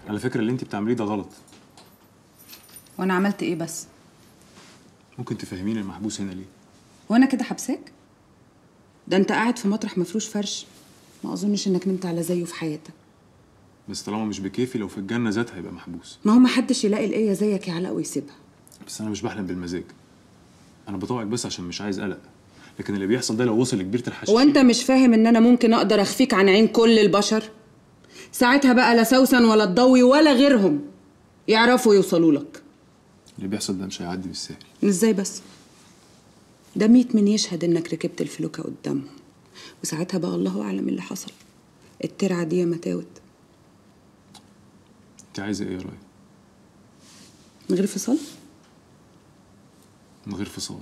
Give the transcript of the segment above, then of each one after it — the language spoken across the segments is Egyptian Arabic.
على فكره اللي انت بتعمليه ده غلط وانا عملت ايه بس ممكن تفهميني المحبوس هنا ليه وانا كده حبساك ده انت قاعد في مطرح مفروش فرش ما اظنش انك نمت على زيه في حياتك بس طالما مش بكيفي لو في الجنه ذاتها يبقى محبوس ما هو ما حدش يلاقي الايه زيك يا علاء ويسيبها بس انا مش بحلم بالمزاج انا بطوعك بس عشان مش عايز قلق لكن اللي بيحصل ده لو وصل لكبيره الحشيش وانت مش فاهم ان انا ممكن اقدر اخفيك عن عين كل البشر ساعتها بقى لا سوسن ولا الضوي ولا غيرهم يعرفوا يوصلوا لك اللي بيحصل ده مش هيعدي بالسهل ازاي بس ده ميت من يشهد انك ركبت الفلوكة قدامهم وساعتها بقى الله اعلم اللي حصل الترعة دي يا متاوت انت عايزه ايه يا راي من غير فصال من غير فصال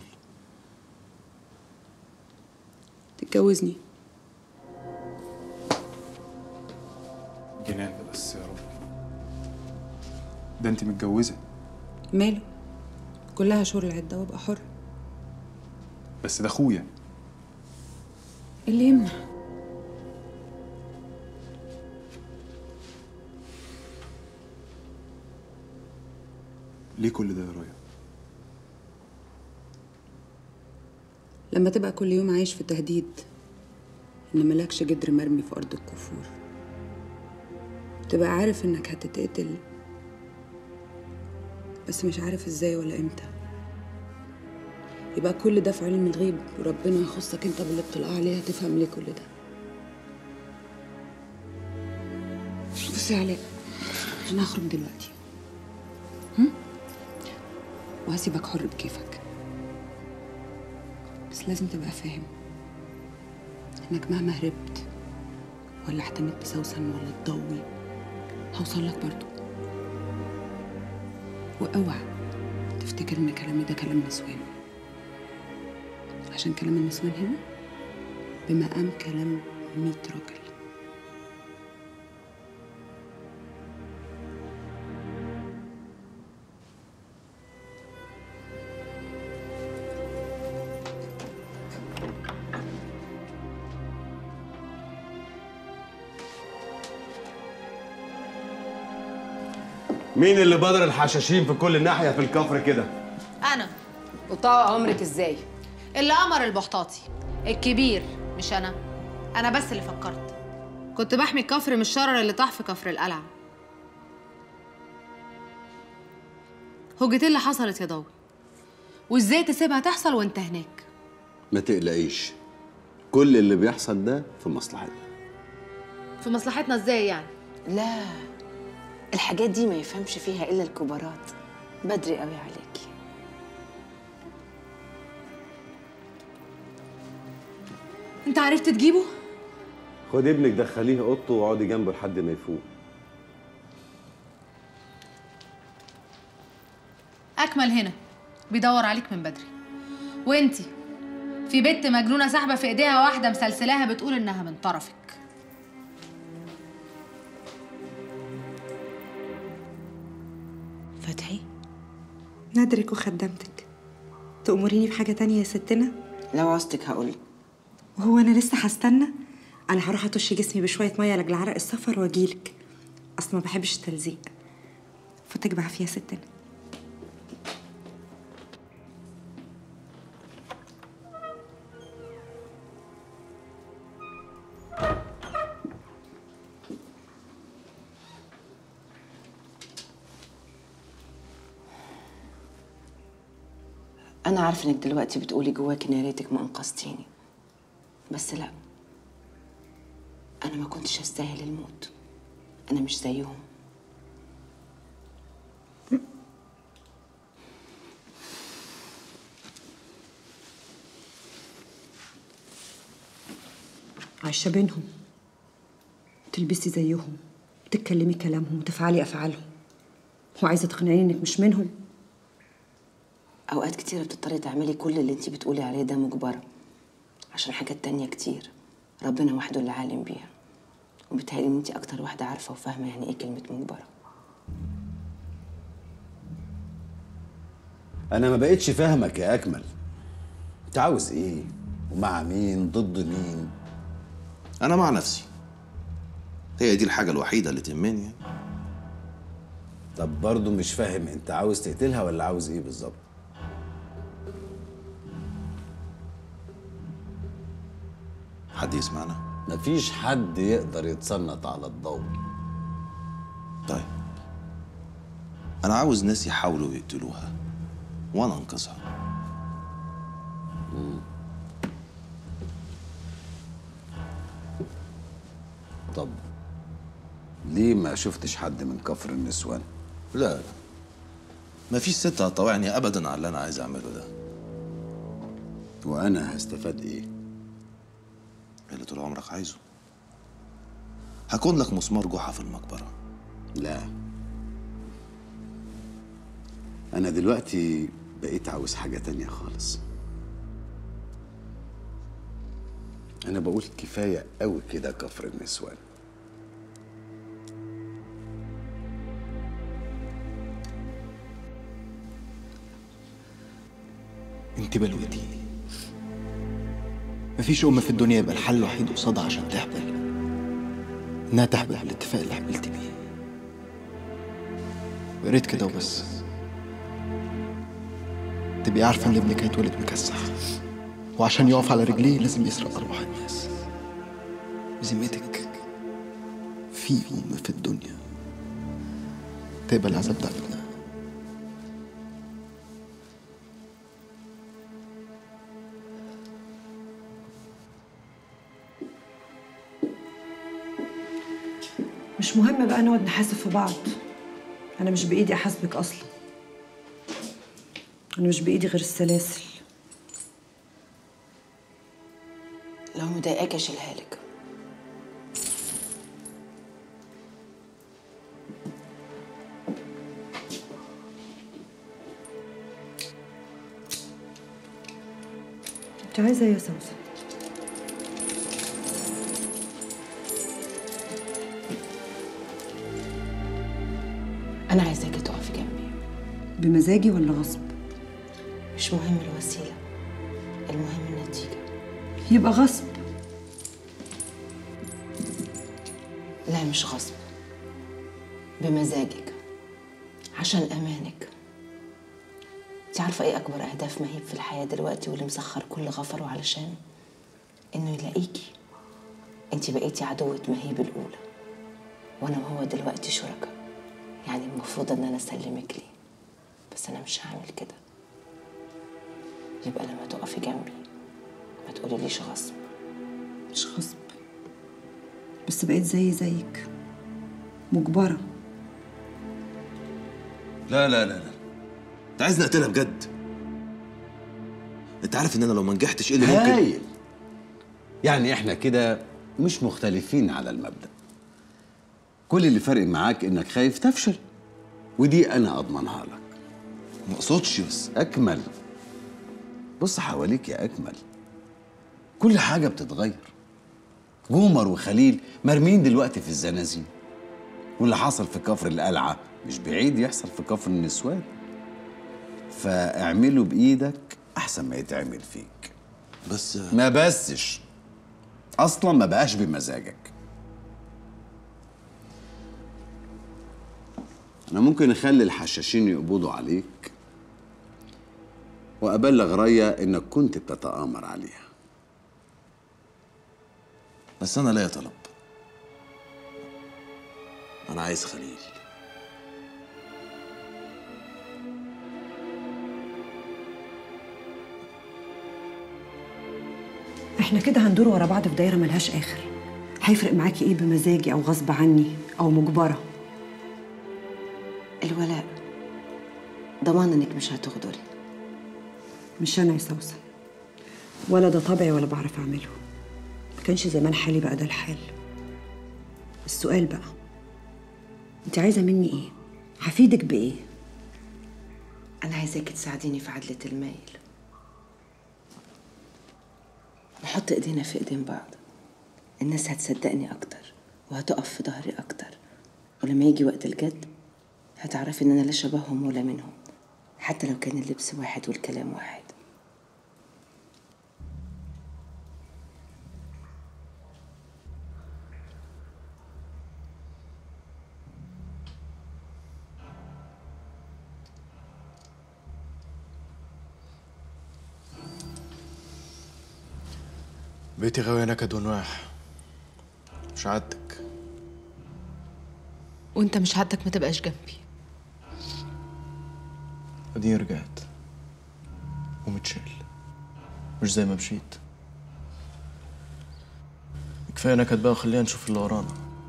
تتجوزني جنان ده بس يا رب ده انت متجوزه ماله كلها شهور العدة وابقى حر بس ده اخويا اللي يمنع ليه كل ده يا رايا لما تبقى كل يوم عايش في تهديد ان ملكش جدر مرمي في ارض الكفور تبقى عارف انك هتتقتل بس مش عارف ازاي ولا امتى يبقى كل ده في علم الغيب وربنا يخصك انت بالاطلاع عليه هتفهم ليه كل ده بص يا علاء انا هخرج دلوقتي هم؟ وهسيبك حر بكيفك بس لازم تبقى فاهم انك مهما هربت ولا احتميت بسوسن ولا تضوي هوصل لك برضو واوعى تفتكر ان كلامي ده كلام نسوان عشان كلام النسوان هنا بمقام كلام ميت راجل مين اللي بدر الحشاشين في كل ناحيه في الكفر كده انا وطاق عمرك ازاي اللي امر البحطاطي الكبير مش انا انا بس اللي فكرت كنت بحمي الكفر من الشرر اللي طاح في كفر القلعه هوجتين اللي حصلت يا ضوي وازاي تسيبها تحصل وانت هناك ما تقلقيش كل اللي بيحصل ده في مصلحتنا في مصلحتنا ازاي يعني لا الحاجات دي ما يفهمش فيها الا الكبارات بدري قوي عليكي انت عرفت تجيبه خد ابنك دخليه اوضته واقعدي جنبه لحد ما يفوق اكمل هنا بيدور عليك من بدري وانتي في بنت مجنونه ساحبه في ايديها واحده مسلسلاها بتقول انها من طرفك فتحي ندرك وخدمتك تأمريني بحاجة تانية يا ستنا لو عوزتك هقولك وهو أنا لسه هستنى أنا هروح أطش جسمي بشوية مية لأجل عرق السفر وأجيلك أصل ما بحبش التلزيق فوتك بعافية يا ستنا انا عارفه انك دلوقتي بتقولي جواك ان يا ريتك ما انقذتيني بس لا انا ما كنتش استاهل الموت انا مش زيهم عايشة بينهم تلبسي زيهم تتكلمي كلامهم وتفعلي أفعالهم وعايزة تقنعيني إنك مش منهم اوقات كتيره بتضطري تعملي كل اللي انتي بتقولي عليه ده مجبره عشان حاجات تانية كتير ربنا وحده اللي عالم بيها وبتهيألي ان انتي اكتر واحده عارفه وفاهمه يعني ايه كلمه مجبره انا ما بقتش فاهمك يا اكمل انت عاوز ايه ومع مين ضد مين انا مع نفسي هي دي الحاجه الوحيده اللي تهمني يعني. طب برضه مش فاهم انت عاوز تقتلها ولا عاوز ايه بالظبط حد يسمعنا مفيش حد يقدر يتسلط على الضوء طيب انا عاوز ناس يحاولوا يقتلوها وانا انقذها طب ليه ما شفتش حد من كفر النسوان لا لا مفيش ست هتطوعني ابدا على اللي انا عايز اعمله ده وانا هستفاد ايه اللي طول عمرك عايزه هكون لك مسمار جحا في المقبره لا انا دلوقتي بقيت عاوز حاجة تانية خالص انا بقول كفاية قوي كده كفر النسوان انت بلوتي مفيش أم في الدنيا يبقى الحل الوحيد قصادها عشان تحبل إنها تحبل بالاتفاق اللي حبلت بيه ويا ريت كده وبس تبقي عارفة إن ابنك هيتولد مكسح وعشان يقف على رجليه لازم يسرق أرواح الناس بذمتك في أم في الدنيا تقبل العذاب ده على ابنها مش مهم بقى نقعد نحاسب في بعض انا مش بايدي احاسبك اصلا انا مش بايدي غير السلاسل لو مضايقاك اشيلها لك انت عايزه ايه يا سوسن انا عايزاكي تقفي جنبي بمزاجي ولا غصب مش مهم الوسيله المهم النتيجه يبقى غصب لا مش غصب بمزاجك عشان امانك انت عارفه ايه اكبر اهداف مهيب في الحياه دلوقتي واللي مسخر كل غفره علشان انه يلاقيكي انت بقيتي عدوة مهيب الاولى وانا وهو دلوقتي شركاء يعني المفروض ان انا اسلمك ليه بس انا مش هعمل كده يبقى لما تقفي جنبي ما تقوليليش غصب مش غصب بس بقيت زي زيك مجبره لا لا لا لا انت عايز نقتلها بجد انت عارف ان انا لو ما نجحتش ايه اللي ممكن هايل يعني احنا كده مش مختلفين على المبدأ كل اللي فارق معاك انك خايف تفشل ودي انا اضمنها لك ما اقصدش بس اكمل بص حواليك يا اكمل كل حاجه بتتغير جومر وخليل مرمين دلوقتي في الزنازين واللي حصل في كفر القلعه مش بعيد يحصل في كفر النسوان فاعمله بايدك احسن ما يتعمل فيك بس ما بسش اصلا ما بقاش بمزاجك انا ممكن اخلي الحشاشين يقبضوا عليك وابلغ ريا انك كنت بتتامر عليها بس انا ليا طلب انا عايز خليل احنا كده هندور ورا بعض في دايره ملهاش اخر هيفرق معاكي ايه بمزاجي او غصب عني او مجبره الولاء ضمان انك مش هتغدري مش انا يا سوسن ولا ده طبعي ولا بعرف اعمله ما كانش زمان حالي بقى ده الحال السؤال بقى انت عايزه مني ايه هفيدك بايه انا عايزاكي تساعديني في عدلة المايل نحط ايدينا في ايدين بعض الناس هتصدقني اكتر وهتقف في ظهري اكتر ولما يجي وقت الجد هتعرفي ان انا لا شبههم ولا منهم حتى لو كان اللبس واحد والكلام واحد بيتي غاوية نكد ونواح مش عادتك وانت مش عادتك ما تبقاش جنبي اديني رجعت ومتشل مش زي ما مشيت كفايه نكد بقى وخلينا نشوف اللي ورانا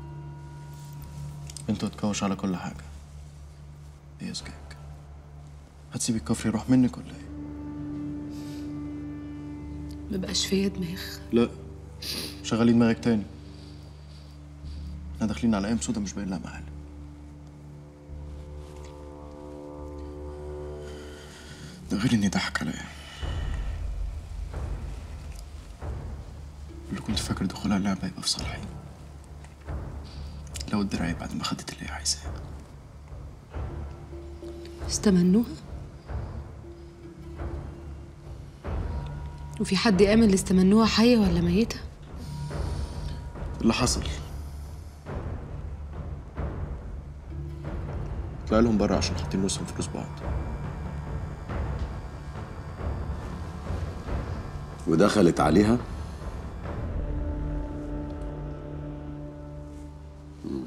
انت تكوش على كل حاجه ايه يا سكاك هتسيب الكفر يروح منك ولا ايه مبقاش فيا دماغ لا شغلي دماغك تاني احنا داخلين على ايام سودا مش باين لها محل ده غير اني ضحك عليا اللي كنت فاكر دخولها اللعبة يبقى في صالحي لو الدراعي بعد ما خدت اللي هي عايزاه استمنوها وفي حد يامن اللي استمنوها حيه ولا ميته اللي حصل طلع لهم بره عشان حاطين نصهم فلوس بعض ودخلت عليها مم.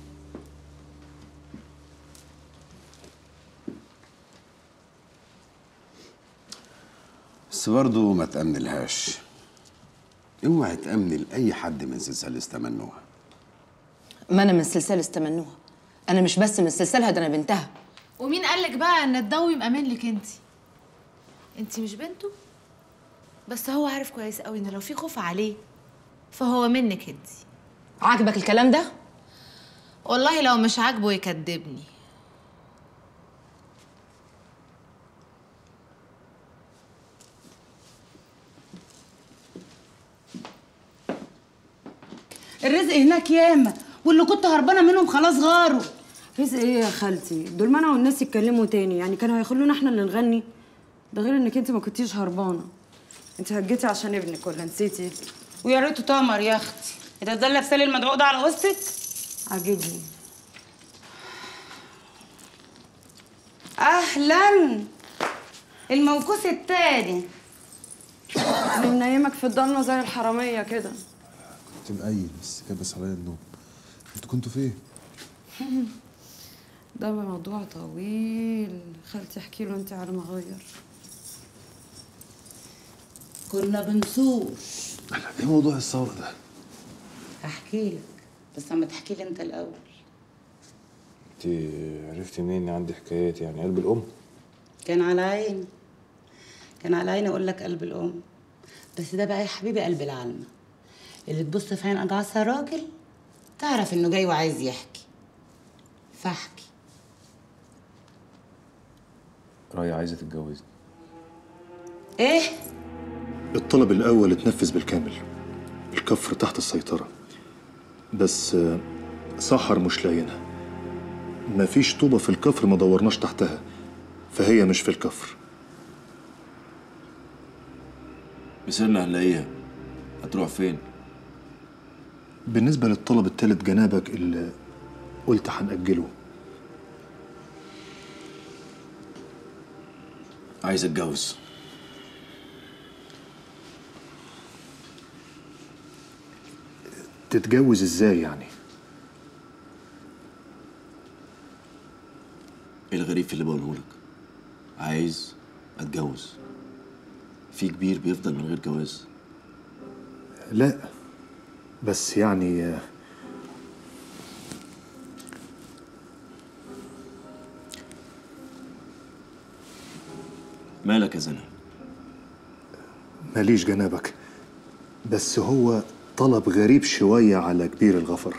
بس برضه ما تأمنلهاش اوعي تأمني لأي حد من سلسال استمنوها ما انا من سلسال استمنوها انا مش بس من سلسالها ده انا بنتها ومين قالك بقى ان الضوي مأمن لك انت انت مش بنته بس هو عارف كويس قوي ان لو في خوف عليه فهو منك انت عاجبك الكلام ده والله لو مش عاجبه يكدبني الرزق هناك ياما واللي كنت هربانه منهم خلاص غاروا رزق ايه يا خالتي دول منعوا الناس يتكلموا تاني يعني كانوا هيخلونا احنا اللي نغني ده غير انك انت ما كنتيش هربانه انت هجيتي عشان ابنك ولا نسيتي ويا ريته تمر يا اختي انت ده لابسه المدعو ده على وسطك عاجبني اهلا الموكوس التاني انا منيمك في الضلمه زي الحراميه كده كنت مقيل بس كابس عليا النوم انتوا كنتوا فين؟ ده موضوع طويل خالتي احكي له انت على ما اغير كنا بنصور ايه موضوع الثورة ده؟ هحكي لك بس اما تحكي لي انت الاول انت عرفتي منين ان عندي حكايات يعني قلب الام كان على عيني كان على عيني اقول لك قلب الام بس ده بقى يا حبيبي قلب العلمة اللي تبص في عين اجعصها راجل تعرف انه جاي وعايز يحكي فاحكي رايا عايزه تتجوز ايه الطلب الأول اتنفذ بالكامل الكفر تحت السيطرة بس آه، سحر مش لاقيينها مفيش طوبة في الكفر ما دورناش تحتها فهي مش في الكفر مسيرنا هنلاقيها هتروح فين؟ بالنسبة للطلب التالت جنابك اللي قلت هنأجله عايز اتجوز تتجوز ازاي يعني ايه الغريب في اللي بقوله لك؟ عايز اتجوز في كبير بيفضل من غير جواز لا بس يعني آه، مالك يا زنا؟ ماليش جنابك بس هو طلب غريب شوية على كبير الغفر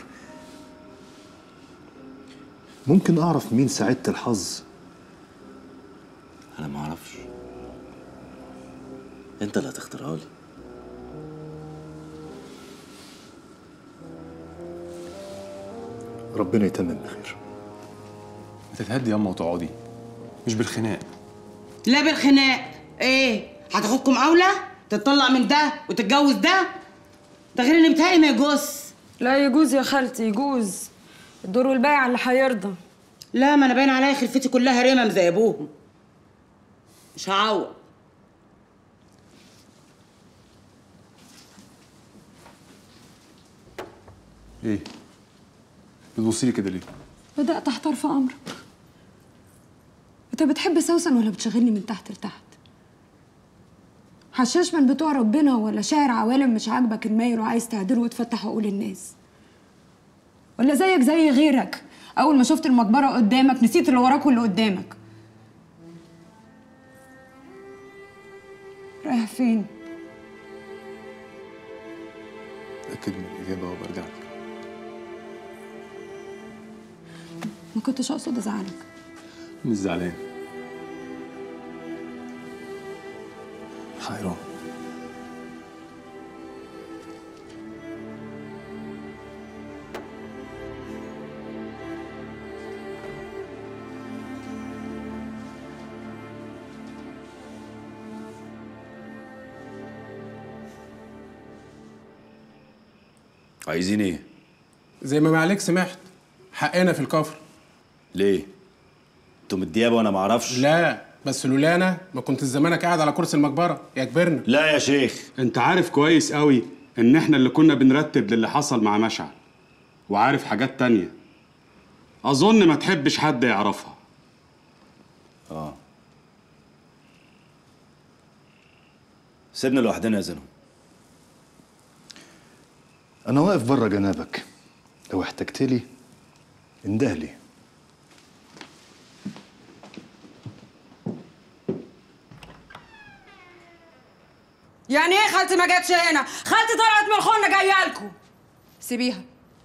ممكن أعرف مين سعادة الحظ انا ما اعرفش انت اللي هتختارها لي ربنا يتمم بخير ما تتهدي ياما وتقعدي مش بالخناق لا بالخناق ايه هتاخدكم اولى تطلع من ده وتتجوز ده ده غير ان بتهيألي ما يجوز لا يجوز يا خالتي يجوز الدور والبايع اللي هيرضى لا ما انا باين عليا خلفتي كلها رمم زي ابوهم مش هعوق ايه بتبصي لي كده ليه بدأت أحتار في أمرك أنت بتحب سوسن ولا بتشغلني من تحت لتحت؟ حشاش من بتوع ربنا ولا شاعر عوالم مش عاجبك المايل وعايز تعدله وتفتح عقول الناس؟ ولا زيك زي غيرك أول ما شفت المقبرة قدامك نسيت اللي وراك واللي قدامك رايح فين؟ اتاكد من الاجابه وبرجع لك ما كنتش أقصد أزعلك مش زعلان حيران عايزين ايه؟ زي ما معاليك سمحت حقنا في الكفر ليه؟ انتوا من الديابه وانا ما اعرفش لا بس لولا انا ما كنت زمانك قاعد على كرسي المقبره يا كبرنا لا يا شيخ انت عارف كويس قوي ان احنا اللي كنا بنرتب للي حصل مع مشعل وعارف حاجات تانية اظن ما تحبش حد يعرفها اه سيبنا لوحدنا يا زينو انا واقف بره جنابك لو احتجت لي انده لي يعني ايه خالتي ما جاتش هنا؟ خالتي طلعت من الخونه جايه لكم سيبيها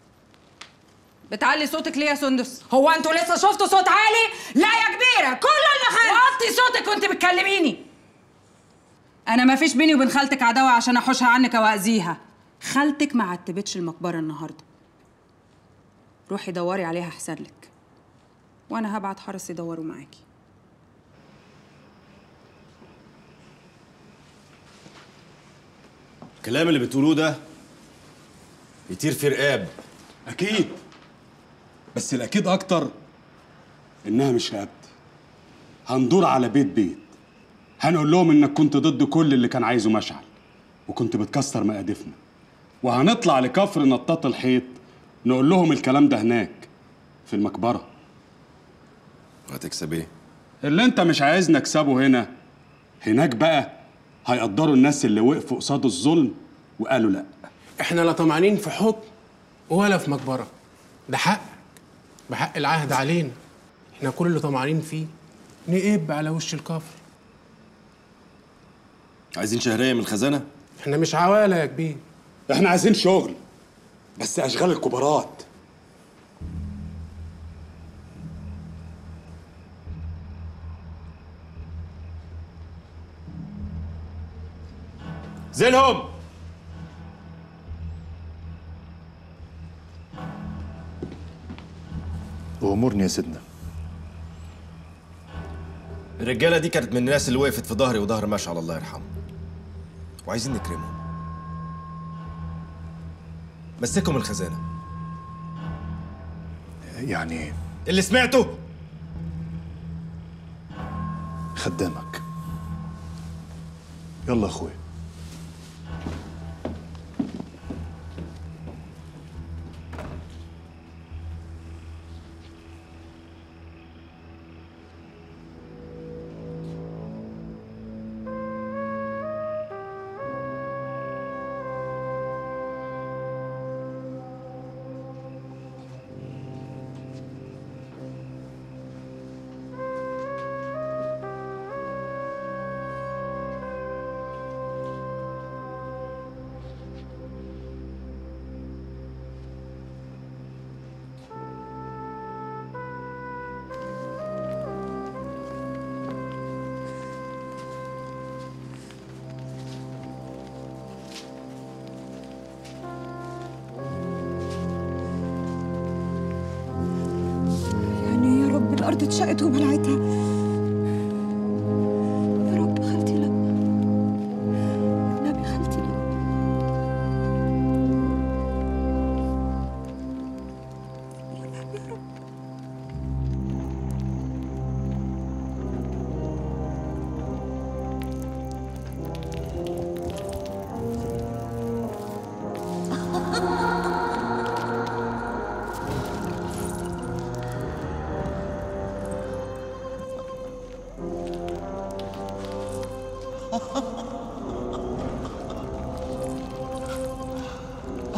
بتعلي صوتك ليه يا سندس؟ هو انتوا لسه شفتوا صوت عالي؟ لا يا كبيره كله المخالف وطي صوتك وانت بتكلميني انا ما فيش بيني وبين خالتك عداوه عشان احوشها عنك واذيها خالتك ما عتبتش المقبره النهارده روحي دوري عليها احسن لك وانا هبعت حرس يدوروا معاكي الكلام اللي بتقولوه ده يطير في رقاب اكيد بس الاكيد اكتر انها مش رقبتي هندور على بيت بيت هنقول لهم انك كنت ضد كل اللي كان عايزه مشعل وكنت بتكسر مقادفنا وهنطلع لكفر نطاط الحيط نقول لهم الكلام ده هناك في المقبره هتكسب ايه؟ اللي انت مش عايز نكسبه هنا هناك بقى هيقدروا الناس اللي وقفوا قصاد الظلم وقالوا لا احنا لا طمعانين في حكم ولا في مقبره ده حق بحق العهد علينا احنا كل اللي طمعانين فيه نقب على وش الكفر عايزين شهريه من الخزانه؟ احنا مش عواله يا كبير احنا عايزين شغل بس اشغال الكبارات زينهم وامرني يا سيدنا الرجاله دي كانت من الناس اللي وقفت في ظهري وظهر مشعل الله يرحمه وعايزين نكرمهم مسكهم الخزانه يعني اللي سمعته خدامك يلا اخويا يعني يا رب الأرض اتشقت وبلعتها يا رب خالتي لا النبي خالتي لا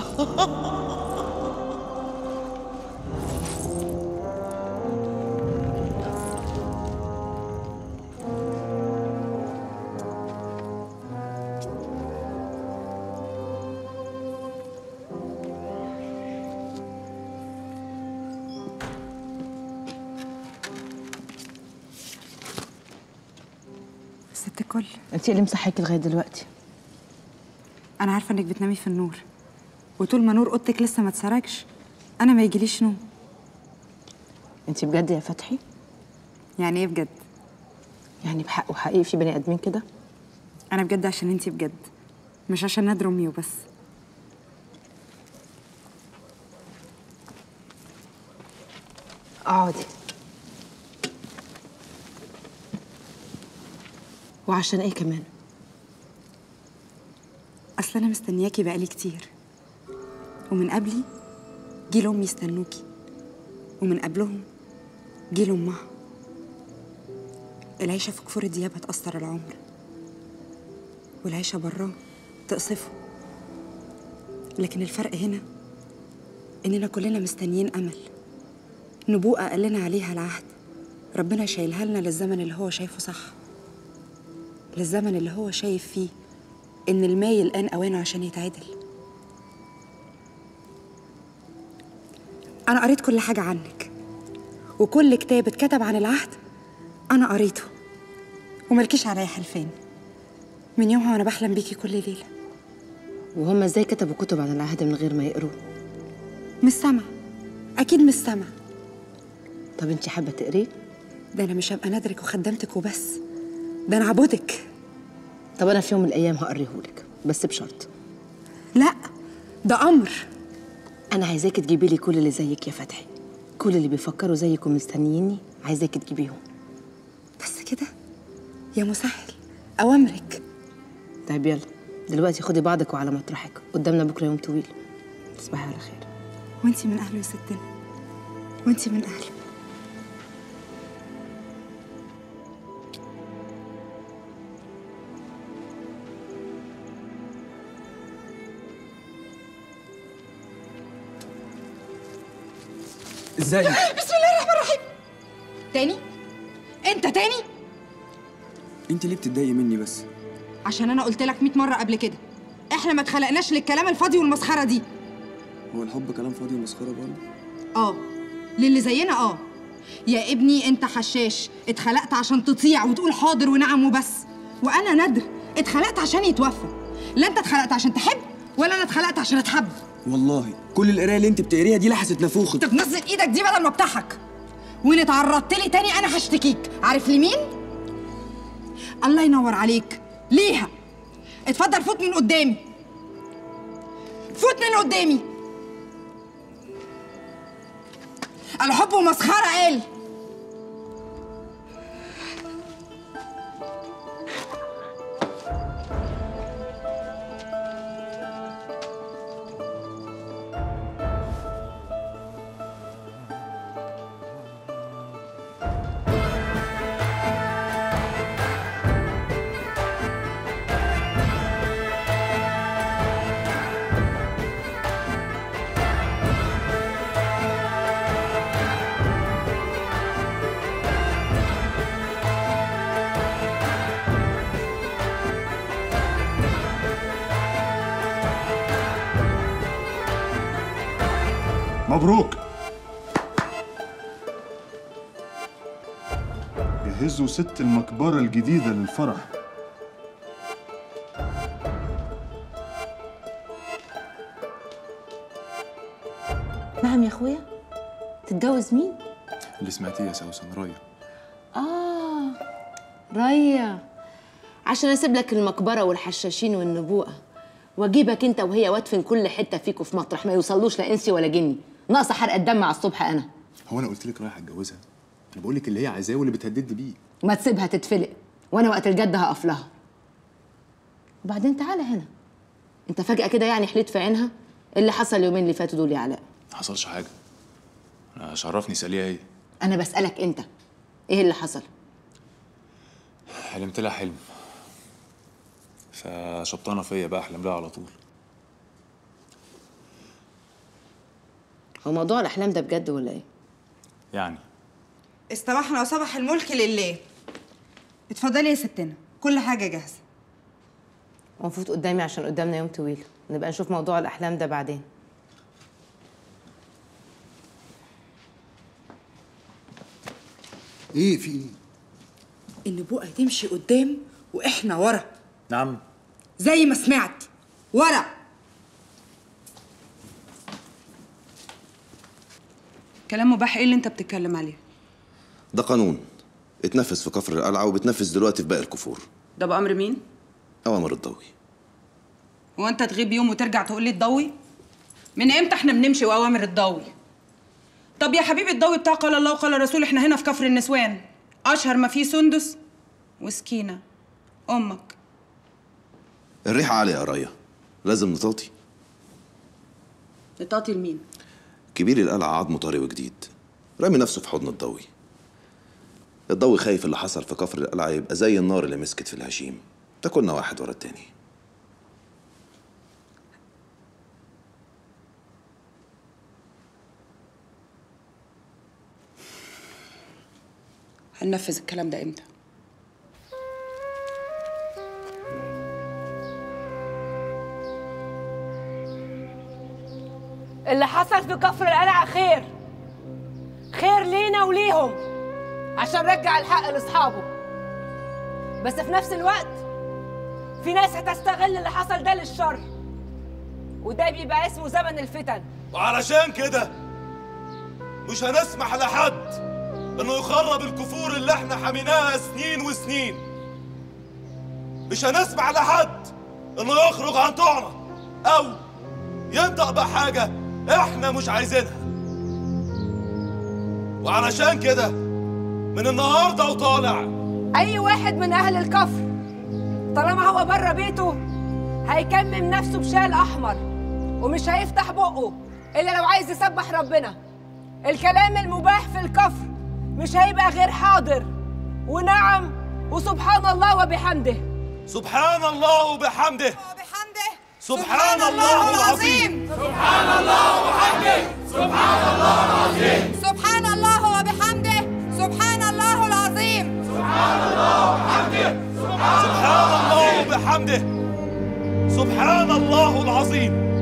ست الكل انت اللي مصحيكي لغايه دلوقتي انا عارفه انك بتنامي في النور وطول ما نور اوضتك لسه ما اتسرقش انا ما يجيليش نوم انت بجد يا فتحي يعني ايه بجد يعني بحق وحقيقي في بني ادمين كده انا بجد عشان انتي بجد مش عشان نادر امي وبس اقعدي وعشان ايه كمان اصل انا مستنياكي بقالي كتير ومن قبلي جيل امي يستنوكي ومن قبلهم جيل امها العيشه في كفور الدياب هتأثر العمر والعيشه براه تقصفه لكن الفرق هنا اننا كلنا مستنيين امل نبوءه قال لنا عليها العهد ربنا شايلها لنا للزمن اللي هو شايفه صح للزمن اللي هو شايف فيه إن الماي الآن أوانه عشان يتعدل أنا قريت كل حاجة عنك وكل كتاب اتكتب عن العهد أنا قريته وملكيش عليا حلفان من يومها وأنا بحلم بيكي كل ليلة وهم ازاي كتبوا كتب عن العهد من غير ما يقروه مش سامع أكيد مش سامع طب انت حابه تقريه ده أنا مش هبقى نادرك وخدمتك وبس ده أنا عبودك طب انا في يوم من الايام هقريهولك بس بشرط لا ده امر انا عايزاكي تجيبي لي كل اللي زيك يا فتحي كل اللي بيفكروا زيك ومستنييني عايزاكي تجيبيهم بس كده يا مسهل أوامرك طيب يلا دلوقتي خدي بعضك وعلى مطرحك قدامنا بكره يوم طويل تصبحي على خير وانتي من أهله يا ستنا وانتي من أهله ازاي بسم الله الرحمن الرحيم تاني انت تاني انت ليه بتتضايقي مني بس عشان انا قلت لك 100 مره قبل كده احنا ما اتخلقناش للكلام الفاضي والمسخره دي هو الحب كلام فاضي ومسخره برضه اه للي زينا اه يا ابني انت حشاش اتخلقت عشان تطيع وتقول حاضر ونعم وبس وانا ندر اتخلقت عشان يتوفى لا انت اتخلقت عشان تحب ولا انا اتخلقت عشان اتحب والله كل القرايه اللي انت بتقريها دي لحست نافوخك طب نزل ايدك دي بدل ما بتضحك وان اتعرضت لي تاني انا هشتكيك عارف لمين الله ينور عليك ليها اتفضل فوت من قدامي فوت من قدامي الحب ومسخره قال مبروك جهزوا ست المقبرة الجديدة للفرح نعم يا اخويا تتجوز مين اللي سمعتيه يا سوسن رايه اه ريا عشان اسيب لك المقبره والحشاشين والنبوءه واجيبك انت وهي وادفن كل حته فيكوا في مطرح ما يوصلوش لا انسي ولا جني ناقصه حرق الدم على الصبح انا هو انا قلت لك رايح اتجوزها انا بقول لك اللي هي عايزاه واللي بتهددني بيه ما تسيبها تتفلق وانا وقت الجد هقف لها وبعدين تعالى هنا انت فجاه كده يعني حليت في عينها إيه اللي حصل اليومين اللي فاتوا دول يا علاء ما حصلش حاجه انا شرفني ساليها ايه انا بسالك انت ايه اللي حصل حلمت لها حلم فشبطانه فيا بقى احلم لها على طول هو موضوع الاحلام ده بجد ولا ايه يعني استبحنا وصبح الملك لله اتفضلي يا ستنا كل حاجه جاهزه المفروض قدامي عشان قدامنا يوم طويل نبقى نشوف موضوع الاحلام ده بعدين ايه في ايه النبوءه تمشي قدام واحنا ورا نعم زي ما سمعت ورا كلام مباح ايه اللي انت بتتكلم عليه ده قانون اتنفذ في كفر القلعة وبتنفذ دلوقتي في باقي الكفور ده بأمر مين أوامر الضوي هو انت تغيب يوم وترجع تقول لي الضوي من امتى احنا بنمشي واوامر الضوي طب يا حبيبي الضوي بتاع قال الله وقال الرسول احنا هنا في كفر النسوان اشهر ما فيه سندس وسكينه امك الريحة عالية يا رايا لازم نطاطي نطاطي لمين كبير القلعة عضمه طري وجديد رامي نفسه في حضن الضوي الضوي خايف اللي حصل في كفر القلعة يبقى زي النار اللي مسكت في الهشيم تاكلنا واحد ورا التاني هننفذ الكلام ده امتى اللي حصل في كفر القلعة خير خير لينا وليهم عشان نرجع الحق لاصحابه بس في نفس الوقت في ناس هتستغل اللي حصل ده للشر وده بيبقى اسمه زمن الفتن وعلشان كده مش هنسمح لحد انه يخرب الكفور اللي احنا حميناها سنين وسنين مش هنسمح لحد انه يخرج عن طعمه او ينطق بحاجة احنا مش عايزينها وعلشان كده من النهارده وطالع اي واحد من اهل الكفر طالما هو بره بيته هيكمم نفسه بشال احمر ومش هيفتح بقه الا لو عايز يسبح ربنا الكلام المباح في الكفر مش هيبقى غير حاضر ونعم وسبحان الله وبحمده سبحان الله وبحمده سبحان الله العظيم سبحان الله وبحمده سبحان الله العظيم سبحان الله وبحمده سبحان الله العظيم سبحان الله وبحمده سبحان الله وبحمده سبحان الله العظيم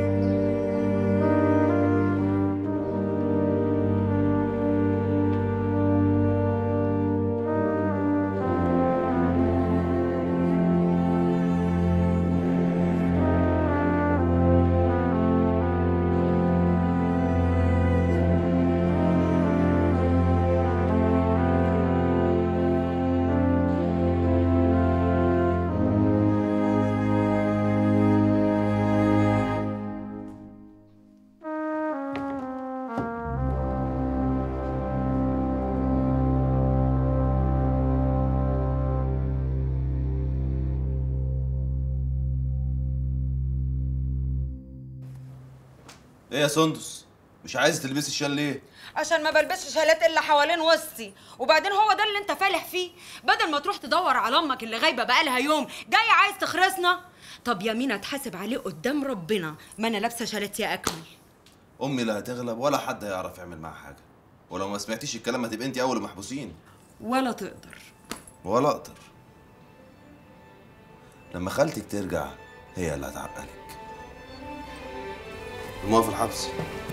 ايه يا سندس مش عايز تلبسي الشال ليه عشان ما بلبسش شالات الا حوالين وسطي وبعدين هو ده اللي انت فالح فيه بدل ما تروح تدور على امك اللي غايبه بقالها يوم جاي عايز تخرسنا طب يمين اتحاسب عليه قدام ربنا ما انا لابسه شالات يا اكمل امي لا هتغلب ولا حد هيعرف يعمل معاها حاجه ولو ما سمعتيش الكلام هتبقى انت اول المحبوسين ولا تقدر ولا اقدر لما خالتك ترجع هي اللي هتعقلك الموقف الحبس